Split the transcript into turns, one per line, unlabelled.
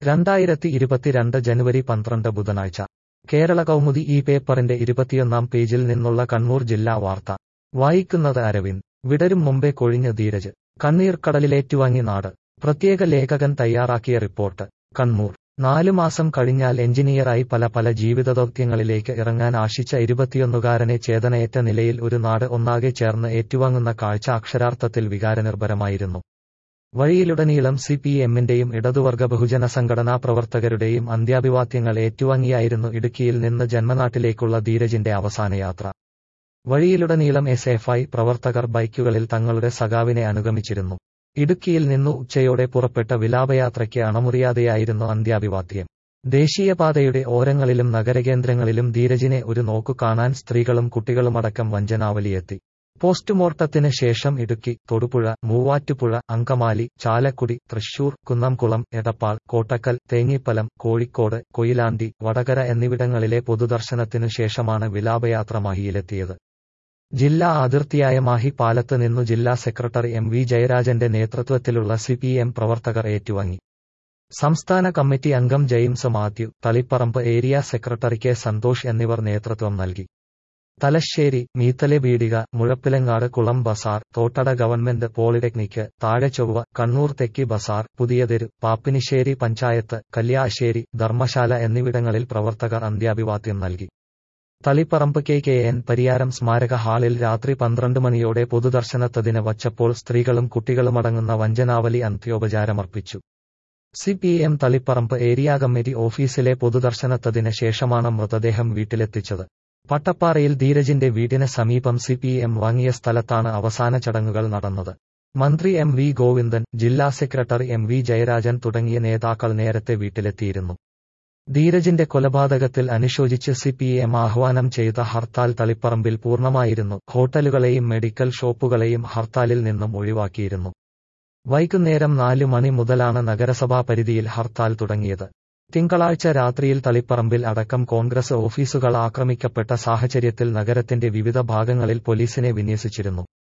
രണ്ടായിരത്തി ഇരുപത്തിരണ്ട് ജനുവരി പന്ത്രണ്ട് ബുധനാഴ്ച കേരള കൗമുദി ഈ പേപ്പറിന്റെ ഇരുപത്തിയൊന്നാം പേജിൽ നിന്നുള്ള കണ്ണൂർ ജില്ലാ വാർത്ത വായിക്കുന്നത് അരവിന്ദ് വിടരും മുമ്പേ കൊഴിഞ്ഞ ധീരജ് കണ്ണീർ കടലിലേറ്റുവാങ്ങി നാട് പ്രത്യേക ലേഖകൻ തയ്യാറാക്കിയ റിപ്പോർട്ട് കണ്ണൂർ നാലു മാസം കഴിഞ്ഞാൽ എഞ്ചിനീയറായി പല പല ജീവിതദൗത്യങ്ങളിലേക്ക് ഇറങ്ങാൻ ആശിച്ച ഇരുപത്തിയൊന്നുകാരനെ ചേതനയേറ്റ നിലയിൽ ഒരു നാട് ഒന്നാകെ ചേർന്ന് ഏറ്റുവാങ്ങുന്ന കാഴ്ച അക്ഷരാർത്ഥത്തിൽ വികാരനിർഭരമായിരുന്നു വഴിയിലുടനീളം സി പി എമ്മിന്റെയും ഇടതുവർഗ ബഹുജന സംഘടനാ പ്രവർത്തകരുടെയും അന്ത്യാഭിവാദ്യങ്ങൾ ഏറ്റുവാങ്ങിയായിരുന്നു ഇടുക്കിയിൽ നിന്ന് ജന്മനാട്ടിലേക്കുള്ള ധീരജിന്റെ അവസാനയാത്ര വഴിയിലുടനീളം എസ് എഫ് ഐ പ്രവർത്തകർ ബൈക്കുകളിൽ തങ്ങളുടെ സഖാവിനെ അനുഗമിച്ചിരുന്നു ഇടുക്കിയിൽ നിന്നു ഉച്ചയോടെ പുറപ്പെട്ട വിലാപയാത്രയ്ക്ക് അണമുറിയാതെയായിരുന്നു അന്ത്യാഭിവാദ്യം ദേശീയപാതയുടെ ഓരങ്ങളിലും നഗരകേന്ദ്രങ്ങളിലും ധീരജിനെ ഒരു നോക്കു കാണാൻ സ്ത്രീകളും കുട്ടികളുമടക്കം വഞ്ചനാവലിയെത്തി പോസ്റ്റ്മോർട്ടത്തിന് ശേഷം ഇടുക്കി തൊടുപുഴ മൂവാറ്റുപുഴ അങ്കമാലി ചാലക്കുടി തൃശൂർ കുന്നംകുളം എടപ്പാൾ കോട്ടക്കൽ തേങ്ങിപ്പലം കോഴിക്കോട് കൊയിലാണ്ടി വടകര എന്നിവിടങ്ങളിലെ പൊതുദർശനത്തിനു ശേഷമാണ് വിലാപയാത്ര മാഹിയിലെത്തിയത് ജില്ലാ അതിർത്തിയായ മാഹി പാലത്ത് നിന്നു ജില്ലാ സെക്രട്ടറി എം വി ജയരാജന്റെ നേതൃത്വത്തിലുള്ള സി പി എം പ്രവർത്തകർ ഏറ്റുവാങ്ങി സംസ്ഥാന കമ്മിറ്റി അംഗം James Mathew Taliparamba area secretary K Santhosh എന്നിവർ നേതൃത്വം നൽകി തലശ്ശേരി മീത്തലെ ബീഡിക മുഴപ്പിലങ്ങാട് കുളം ബസാർ തോട്ടട ഗവൺമെന്റ് പോളിടെക്നിക്ക് താഴെചൊവ്വ കണ്ണൂർ തെക്കി ബസാർ പുതിയതെരു പാപ്പിനിശ്ശേരി പഞ്ചായത്ത് കല്യാശ്ശേരി ധർമ്മശാല എന്നിവിടങ്ങളിൽ പ്രവർത്തകർ അന്ത്യാഭിവാദ്യം നൽകി Taliparamba K K N Pariyaram സ്മാരക ഹാളിൽ രാത്രി പന്ത്രണ്ട് മണിയോടെ പൊതുദർശനത്തതിന് വച്ചപ്പോൾ സ്ത്രീകളും കുട്ടികളുമടങ്ങുന്ന വഞ്ചനാവലി അന്ത്യോപചാരമർപ്പിച്ചു C P M Taliparamba area committee ഓഫീസിലെ പൊതുദർശനത്തതിന് ശേഷമാണ് മൃതദേഹം വീട്ടിലെത്തിച്ചത് പട്ടപ്പാറയിൽ ധീരജിന്റെ വീടിന് സമീപം സി പി എം വാങ്ങിയ സ്ഥലത്താണ് അവസാന ചടങ്ങുകൾ നടന്നത് മന്ത്രി എം വി ഗോവിന്ദൻ ജില്ലാ സെക്രട്ടറി എം വി ജയരാജൻ തുടങ്ങിയ നേതാക്കൾ നേരത്തെ വീട്ടിലെത്തിയിരുന്നു ധീരജിന്റെ കൊലപാതകത്തിൽ അനുശോചിച്ച് സി പി എം ആഹ്വാനം ചെയ്ത ഹർത്താൽ തളിപ്പറമ്പിൽ പൂർണ്ണമായിരുന്നു ഹോട്ടലുകളെയും മെഡിക്കൽ ഷോപ്പുകളെയും ഹർത്താലിൽ നിന്നും ഒഴിവാക്കിയിരുന്നു വൈകുന്നേരം നാല് മണി മുതലാണ് നഗരസഭാ പരിധിയിൽ ഹർത്താൽ തുടങ്ങിയത് തിങ്കളാഴ്ച രാത്രിയിൽ തളിപ്പറമ്പിൽ അടക്കം കോൺഗ്രസ് ഓഫീസുകൾ ആക്രമിക്കപ്പെട്ട സാഹചര്യത്തിൽ നഗരത്തിന്റെ വിവിധ ഭാഗങ്ങളിൽ പോലീസിനെ വിന്യസിച്ചിരുന്നു